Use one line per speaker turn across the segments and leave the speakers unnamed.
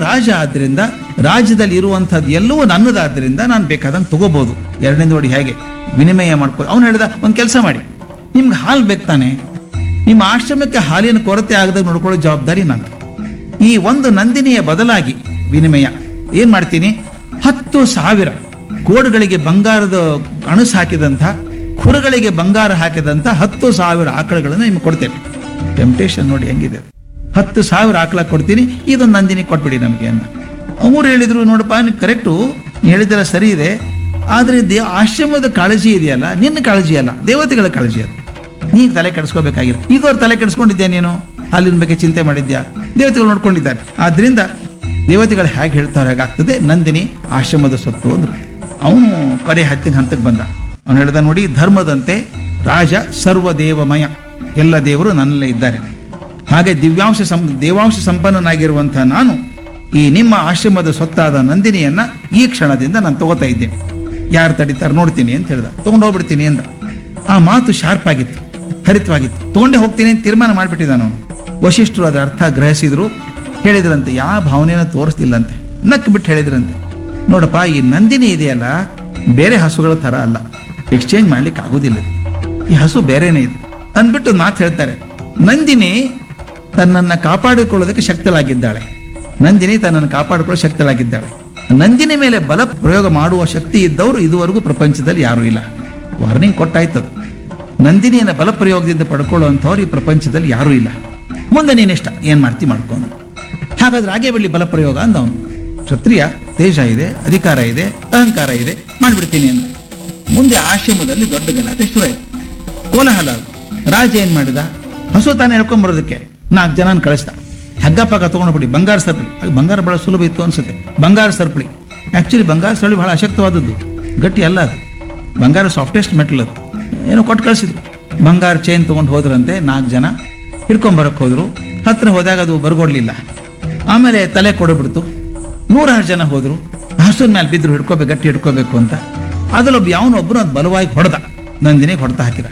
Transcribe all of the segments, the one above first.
ರಾಜ ಆದ್ರಿಂದ ರಾಜ್ಯದಲ್ಲಿ ಇರುವಂತಹದ್ದು ಎಲ್ಲವೂ ನನ್ನದಾದ್ರಿಂದ ನಾನು ಬೇಕಾದಂಗೆ ತಗೋಬಹುದು ಎರಡನೇ ನೋಡಿ ಹೇಗೆ ವಿನಿಮಯ ಮಾಡ್ಕೊ ಅವ್ನು ಹೇಳಿದ ಒಂದು ಕೆಲಸ ಮಾಡಿ ನಿಮ್ಗೆ ಹಾಲು ಬೇಕು ತಾನೆ ನಿಮ್ಮ ಆಶ್ರಮಕ್ಕೆ ಹಾಲಿನ ಕೊರತೆ ಆಗದಾಗ ನೋಡ್ಕೊಳ್ಳೋ ಜವಾಬ್ದಾರಿ ನಂದು ಈ ಒಂದು ನಂದಿನಿಯ ಬದಲಾಗಿ ವಿನಿಮಯ ಏನ್ ಮಾಡ್ತೀನಿ ಹತ್ತು ಸಾವಿರ ಕೋಡುಗಳಿಗೆ ಬಂಗಾರದ ಅಣಸು ಹಾಕಿದಂಥ ಕುರುಗಳಿಗೆ ಬಂಗಾರ ಹಾಕಿದಂಥ ಹತ್ತು ಸಾವಿರ ಆಕಳುಗಳನ್ನು ನಿಮ್ಗೆ ಕೊಡ್ತೇನೆ ಟೆಂಪ್ಟೇಷನ್ ನೋಡಿ ಹೆಂಗಿದೆ ಹತ್ತು ಸಾವಿರ ಆಕಳ ಕೊಡ್ತೀನಿ ಇದೊಂದು ನಂದಿನಿ ಕೊಟ್ಬಿಡಿ ನಮಗೆ ಅಂತ ಅವ್ರು ಹೇಳಿದ್ರು ನೋಡಪ್ಪ ನೀವು ಕರೆಕ್ಟು ಹೇಳಿದ್ದೆಲ್ಲ ಸರಿ ಇದೆ ಆದ್ರೆ ದೇ ಆಶ್ರಮದ ಕಾಳಜಿ ಇದೆಯಲ್ಲ ನಿನ್ನ ಕಾಳಜಿ ಅಲ್ಲ ದೇವತೆಗಳ ಕಾಳಜಿ ಅದು ನೀನು ತಲೆ ಕೆಡಿಸ್ಕೋಬೇಕಾಗಿಲ್ಲ ಇದುವರೆಗೆ ತಲೆ ಕೆಡಿಸ್ಕೊಂಡಿದ್ಯಾ ನೀನು ಅಲ್ಲಿನ ಬಗ್ಗೆ ಚಿಂತೆ ಮಾಡಿದ್ಯಾ ದೇವತೆಗಳು ನೋಡ್ಕೊಂಡಿದ್ದಾರೆ ಆದ್ರಿಂದ ದೇವತೆಗಳು ಹೇಗೆ ಹೇಳ್ತಾರೆ ಹಾಗಾಗ್ತದೆ ನಂದಿನಿ ಆಶ್ರಮದ ಸೊತ್ತು ಅಂದ್ರು ಅವನು ಕರೆ ಹತ್ತಿನ ಹಂತಕ್ಕೆ ಬಂದ ಅವನು ಹೇಳ್ದ ನೋಡಿ ಧರ್ಮದಂತೆ ರಾಜ ಸರ್ವ ದೇವಮಯ ಎಲ್ಲ ದೇವರು ನನ್ನಲ್ಲೇ ಇದ್ದಾರೆ ಹಾಗೆ ದಿವ್ಯಾಂಶ ಸಂ ದೇವಾಂಶ ಸಂಪನ್ನನಾಗಿರುವಂತಹ ನಾನು ಈ ನಿಮ್ಮ ಆಶ್ರಮದ ಸೊತ್ತಾದ ನಂದಿನಿಯನ್ನ ಈ ಕ್ಷಣದಿಂದ ನಾನು ತಗೋತಾ ಇದ್ದೇನೆ ಯಾರು ತಡಿತಾರೆ ನೋಡ್ತೀನಿ ಅಂತ ಹೇಳ್ದ ತಗೊಂಡು ಹೋಗ್ಬಿಡ್ತೀನಿ ಅಂದ ಆ ಮಾತು ಶಾರ್ಪ್ ಆಗಿತ್ತು ಹರಿತವಾಗಿತ್ತು ತಗೊಂಡೇ ಹೋಗ್ತೀನಿ ಅಂತ ತೀರ್ಮಾನ ಮಾಡಿಬಿಟ್ಟಿದ್ದಾನ ಅವನು ವಶಿಷ್ಠರು ಅದರ ಅರ್ಥ ಗ್ರಹಿಸಿದ್ರು ಹೇಳಿದ್ರಂತೆ ಯಾವ ಭಾವನೆಯನ್ನು ತೋರಿಸ್ತಿಲ್ಲಂತೆ ನಕ್ ಬಿಟ್ಟು ಹೇಳಿದ್ರಂತೆ ನೋಡಪ್ಪ ಈ ನಂದಿನಿ ಇದೆಯಲ್ಲ ಬೇರೆ ಹಸುಗಳ ತರ ಅಲ್ಲ ಎಕ್ಸ್ಚೇಂಜ್ ಮಾಡ್ಲಿಕ್ಕೆ ಆಗುದಿಲ್ಲ ಇದು. ಈ ಹಸು ಬೇರೆನೇ ಇದೆ ಅಂದ್ಬಿಟ್ಟು ಮಾತು ಹೇಳ್ತಾರೆ ನಂದಿನಿ ತನ್ನನ್ನ ಕಾಪಾಡಿಕೊಳ್ಳೋದಕ್ಕೆ ಶಕ್ತಳಾಗಿದ್ದಾಳೆ ನಂದಿನಿ ತನ್ನನ್ನು ಕಾಪಾಡಿಕೊಳ್ಳೋ ಶಕ್ತಳಾಗಿದ್ದಾಳೆ ನಂದಿನಿ ಮೇಲೆ ಬಲ ಪ್ರಯೋಗ ಮಾಡುವ ಶಕ್ತಿ ಇದ್ದವರು ಇದುವರೆಗೂ ಪ್ರಪಂಚದಲ್ಲಿ ಯಾರೂ ಇಲ್ಲ ವಾರ್ನಿಂಗ್ ಕೊಟ್ಟಾಯ್ತದು ನಂದಿನಿಯನ್ನ ಬಲ ಪ್ರಯೋಗದಿಂದ ಪಡ್ಕೊಳ್ಳುವಂಥವ್ರು ಈ ಪ್ರಪಂಚದಲ್ಲಿ ಯಾರೂ ಇಲ್ಲ ಮುಂದೆ ನೀನಿಷ್ಟ ಏನ್ ಮಾಡ್ತಿ ಮಾಡ್ಕೊಂಡು ಹಾಗಾದ್ರೆ ಹಾಗೆ ಬರಲಿ ಬಲ ಪ್ರಯೋಗ ಅಂದ ಅವನು ಕ್ಷತ್ರಿಯ ತೇಜ ಇದೆ ಅಧಿಕಾರ ಇದೆ ಅಹಂಕಾರ ಇದೆ ಮಾಡ್ಬಿಡ್ತೀನಿ ಅಂತ ಮುಂದೆ ಆಶ್ರಮದಲ್ಲಿ ದೊಡ್ಡ ಗಲಾಟೆ ಶುರುವಾಯಿತು ಕೋಲಾಹಲ ರಾಜ ಏನ್ ಮಾಡಿದ ಹಸು ತಾನೇ ಹೇಳ್ಕೊಂಡ್ ಬರೋದಕ್ಕೆ ನಾಲ್ಕು ಜನ ಕಳಿಸ್ದ ಹಗ್ಗ ಪಗ್ಗ ತಗೊಂಡ್ಬಿಡಿ ಬಂಗಾರ ಸರ್ಪಳಿ ಆಗ ಬಂಗಾರ ಬಹಳ ಸುಲಭ ಇತ್ತು ಅನ್ಸುತ್ತೆ ಬಂಗಾರ ಸರ್ಪಳಿ ಆಕ್ಚುಲಿ ಬಂಗಾರ ಸರ್ಪಳಿ ಬಹಳ ಅಶಕ್ತವಾದದ್ದು ಗಟ್ಟಿ ಅಲ್ಲ ಅದು ಬಂಗಾರ ಸಾಫ್ಟೆಸ್ಟ್ ಮೆಟಲ್ ಅದು ಏನೋ ಕೊಟ್ಟು ಕಳಿಸಿದ್ರು ಬಂಗಾರ ಚೈನ್ ತಗೊಂಡು ಹೋದ್ರಂತೆ ನಾಲ್ಕು ಜನ ಹಿಡ್ಕೊಂಡ್ ಬರಕ್ ಹೋದ್ರು ಹತ್ರ ಹೋದಾಗ ಅದು ಬರ್ಗೊಡ್ಲಿಲ್ಲ ಆಮೇಲೆ ತಲೆ ಕೊಡಬಿಡ್ತು ನೂರಾರು ಜನ ಹೋದ್ರು ಹಸುವಿನ ಮೇಲೆ ಬಿದ್ರು ಹಿಡ್ಕೋಬೇಕು ಗಟ್ಟಿ ಹಿಡ್ಕೋಬೇಕು ಅಂತ ಅದ್ರಲ್ಲೊಬ್ಬ ಯಾವನೊಬ್ಬನು ಅದು ಬಲವಾಗಿ ಹೊಡೆದ ನಂದಿನಿಗೆ ಹೊಡೆತ ಹಾಕಿದ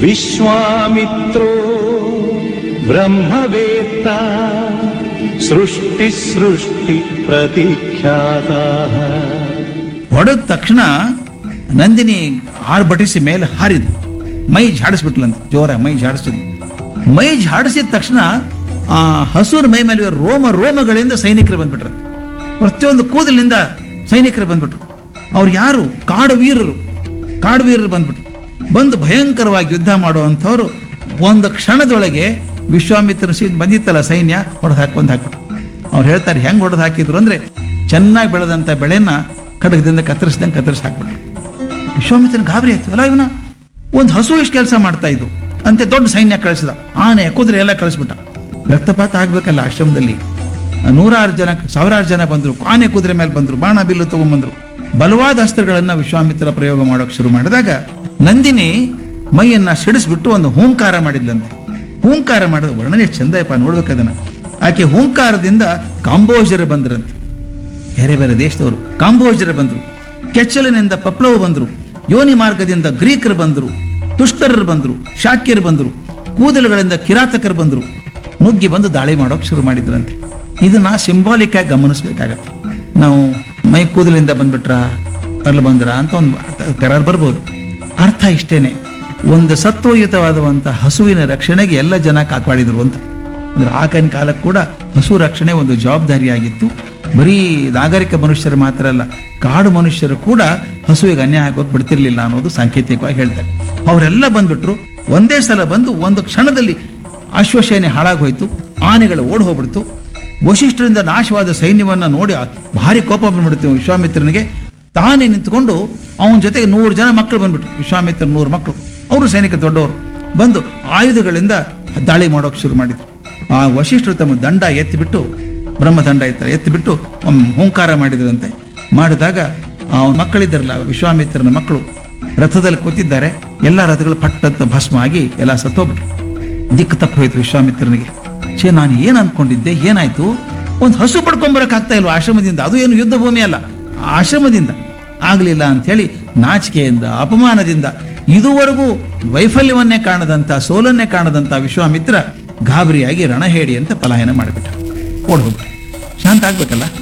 विश्वामित्रो ब्रह्मवेत्ता सृष्टिसृष्टिप्रतिख्याताः
ಹೊಡೆದ ತಕ್ಷಣ ನಂದಿನಿ ಆರ್ಭಟಿಸಿ ಮೇಲೆ ಹಾರಿದ್ಲು ಮೈ ಝಾಡಿಸ್ಬಿಟ್ಲಂತ ಜೋರ ಮೈ ಝಾಡಿಸಿದ್ಲು ಮೈ ಝಾಡಿಸಿದ ತಕ್ಷಣ ಆ ಹಸುವಿನ ಮೈ ಮೇಲೆ ರೋಮ ರೋಮಗಳಿಂದ ಸೈನಿಕರು ಬಂದ್ಬಿಟ್ರು ಪ್ರತಿಯೊಂದು ಕೂದಲಿನಿಂದ ಸೈನಿಕರು ಬಂದ್ಬಿಟ್ರು ಅವ್ರು ಯಾರು ಕಾಡು ವೀರರು ಕಾಡು ವೀರರು ಬಂದ್ಬಿಟ್ರು ಬಂದು ಭಯಂಕರವಾಗಿ ಯುದ್ಧ ಮಾಡುವಂಥವ್ರು ಒಂದು ಕ್ಷಣದೊಳಗೆ ವಿಶ್ವಾಮಿತ್ರ ಸೀಟ್ ಬಂದಿತ್ತಲ್ಲ ಸೈನ್ಯ ಹೊಡೆದು ಹಾಕೊಂಡು ಹಾಕ್ಬಿಟ್ರು ಅವ್ರು ಹೇಳ್ತಾರೆ ಹೆಂಗ್ ಹೊಡೆದು ಹಾಕಿದ್ರು ಅಂದ್ರೆ ಚೆನ್ನಾಗಿ ಬೆಳೆದಂತ ಬೆಳೆನ ಖಡ್ಗದಿಂದ ಕತ್ತರಿಸ್ದಂಗೆ ಕತ್ತರಿಸಿ ಹಾಕ್ಬಿಟ್ರು ವಿಶ್ವಾಮಿತ್ರನ ಗಾಬರಿ ಆಯ್ತು ಅಲ್ಲ ಇವನ ಒಂದು ಹಸು ಎಷ್ಟು ಕೆಲಸ ಮಾಡ್ತಾ ಇದ್ದು ಅಂತೆ ದೊಡ್ಡ ಸೈನ್ಯ ಕಳಿಸಿದ ಆನೆ ಕುದುರೆ ಎಲ್ಲ ಕಳಿಸ್ಬಿಟ್ಟ ರಕ್ತಪಾತ ಆಗ್ಬೇಕಲ್ಲ ಆಶ್ರಮದಲ್ಲಿ ನೂರಾರು ಜನ ಸಾವಿರಾರು ಜನ ಬಂದ್ರು ಆನೆ ಕುದುರೆ ಮೇಲೆ ಬಂದ್ರು ಬಾಣ ಬಿಲ್ಲು ತಗೊಂಡ್ಬಂದ್ರು ಬಲವಾದ ಅಸ್ತ್ರಗಳನ್ನ ವಿಶ್ವಾಮಿತ್ರ ಪ್ರಯೋಗ ಮಾಡೋಕೆ ಶುರು ಮಾಡಿದಾಗ ನಂದಿನಿ ಮೈಯನ್ನ ಸಿಡಿಸ್ಬಿಟ್ಟು ಒಂದು ಹೂಂಕಾರ ಮಾಡಿದ್ಲಂತೆ ಹೂಂಕಾರ ಮಾಡಿದ ವರ್ಣನೆ ಎಷ್ಟು ಚಂದಯಪ್ಪ ನೋಡ್ಬೇಕದನ್ನ ಆಕೆ ಹೂಂಕಾರದಿಂದ ಕಾಂಬೋಜರು ಬಂದ್ರಂತೆ ಬೇರೆ ಬೇರೆ ದೇಶದವರು ಕಾಂಬೋಜರು ಬಂದ್ರು ಕೆಚ್ಚಲಿನಿಂದ ಪಪ್ಲವ್ ಬಂದ್ರು ಯೋನಿ ಮಾರ್ಗದಿಂದ ಗ್ರೀಕರು ಬಂದ್ರು ತುಷ್ಟರರು ಬಂದ್ರು ಶಾಕ್ಯರು ಬಂದ್ರು ಕೂದಲುಗಳಿಂದ ಕಿರಾತಕರು ಬಂದ್ರು ನುಗ್ಗಿ ಬಂದು ದಾಳಿ ಮಾಡೋಕೆ ಶುರು ಮಾಡಿದ್ರಂತೆ ಇದನ್ನ ಸಿಂಬಾಲಿಕ್ ಆಗಿ ಗಮನಿಸ್ಬೇಕಾಗತ್ತೆ ನಾವು ಮೈ ಕೂದಲಿಂದ ಬಂದ್ಬಿಟ್ರ ಅಲ್ಲಿ ಬಂದ್ರ ಅಂತ ಒಂದು ಕರಾರ್ ಬರ್ಬೋದು ಅರ್ಥ ಇಷ್ಟೇನೆ ಒಂದು ಸತ್ವಯುತವಾದಂಥ ಹಸುವಿನ ರಕ್ಷಣೆಗೆ ಎಲ್ಲ ಜನ ಕಾಪಾಡಿದ್ರು ಅಂತ ಅಂದ್ರೆ ಆಗಿನ ಕಾಲಕ್ಕೆ ಕೂಡ ಹಸು ರಕ್ಷಣೆ ಒಂದು ಜವಾಬ್ದಾರಿಯಾಗಿತ್ತು ಬರೀ ನಾಗರಿಕ ಮನುಷ್ಯರು ಮಾತ್ರ ಅಲ್ಲ ಕಾಡು ಮನುಷ್ಯರು ಕೂಡ ಹಸುವಿಗೆ ಅನ್ಯಾಯ ಆಗೋದು ಬಿಡ್ತಿರ್ಲಿಲ್ಲ ಅನ್ನೋದು ಸಾಂಕೇತಿಕವಾಗಿ ಹೇಳ್ತಾರೆ ಅವರೆಲ್ಲ ಬಂದ್ಬಿಟ್ರು ಒಂದೇ ಸಲ ಬಂದು ಒಂದು ಕ್ಷಣದಲ್ಲಿ ಅಶ್ವಸೇನೆ ಹಾಳಾಗೋಯ್ತು ಆನೆಗಳು ಓಡ್ ಹೋಗ್ಬಿಡ್ತು ವಶಿಷ್ಠರಿಂದ ನಾಶವಾದ ಸೈನ್ಯವನ್ನ ನೋಡಿ ಆ ಭಾರಿ ಕೋಪ ಬಂದ್ಬಿಡ್ತು ವಿಶ್ವಾಮಿತ್ರನಿಗೆ ತಾನೇ ನಿಂತ್ಕೊಂಡು ಅವನ ಜೊತೆಗೆ ನೂರು ಜನ ಮಕ್ಕಳು ಬಂದ್ಬಿಟ್ರು ವಿಶ್ವಾಮಿತ್ರ ನೂರು ಮಕ್ಕಳು ಅವರು ಸೈನಿಕ ದೊಡ್ಡವರು ಬಂದು ಆಯುಧಗಳಿಂದ ದಾಳಿ ಮಾಡೋಕೆ ಶುರು ಮಾಡಿದ್ರು ಆ ವಶಿಷ್ಠರು ತಮ್ಮ ದಂಡ ಎತ್ತಿಬಿಟ್ಟು ಬ್ರಹ್ಮದಂಡ ಇರ್ತಾರೆ ಎತ್ತಿಬಿಟ್ಟು ಒಮ್ಮೆ ಹೂಂಕಾರ ಮಾಡಿದ್ರಂತೆ ಮಾಡಿದಾಗ ಅವನ ಮಕ್ಕಳಿದ್ದಾರಲ್ಲ ವಿಶ್ವಾಮಿತ್ರನ ಮಕ್ಕಳು ರಥದಲ್ಲಿ ಕೂತಿದ್ದಾರೆ ಎಲ್ಲ ರಥಗಳು ಪಟ್ಟಂತ ಭಸ್ಮ ಆಗಿ ಎಲ್ಲ ಸತ್ತೋಗ್ಬಿಟ್ರು ದಿಕ್ಕು ತಪ್ಪು ಹೋಯ್ತು ವಿಶ್ವಾಮಿತ್ರನಿಗೆ ಛೇ ನಾನು ಏನ್ ಅನ್ಕೊಂಡಿದ್ದೆ ಏನಾಯ್ತು ಒಂದು ಹಸು ಪಡ್ಕೊಂಬರಕ್ ಆಗ್ತಾ ಇಲ್ವಾ ಆಶ್ರಮದಿಂದ ಅದು ಏನು ಯುದ್ಧ ಭೂಮಿ ಅಲ್ಲ ಆಶ್ರಮದಿಂದ ಆಗ್ಲಿಲ್ಲ ಅಂತ ಹೇಳಿ ನಾಚಿಕೆಯಿಂದ ಅಪಮಾನದಿಂದ ಇದುವರೆಗೂ ವೈಫಲ್ಯವನ್ನೇ ಕಾಣದಂತ ಸೋಲನ್ನೇ ಕಾಣದಂತ ವಿಶ್ವಾಮಿತ್ರ ಗಾಬರಿಯಾಗಿ ರಣಹೇಡಿ ಅಂತ ಪಲಾಯನ ಮಾಡಿಬಿಟ್ಟ ಓಡ್ ಹೋಗ್ಬಿಟ್ಟ ಶಾಂತ ಆಗ್ಬೇಕಲ್ಲ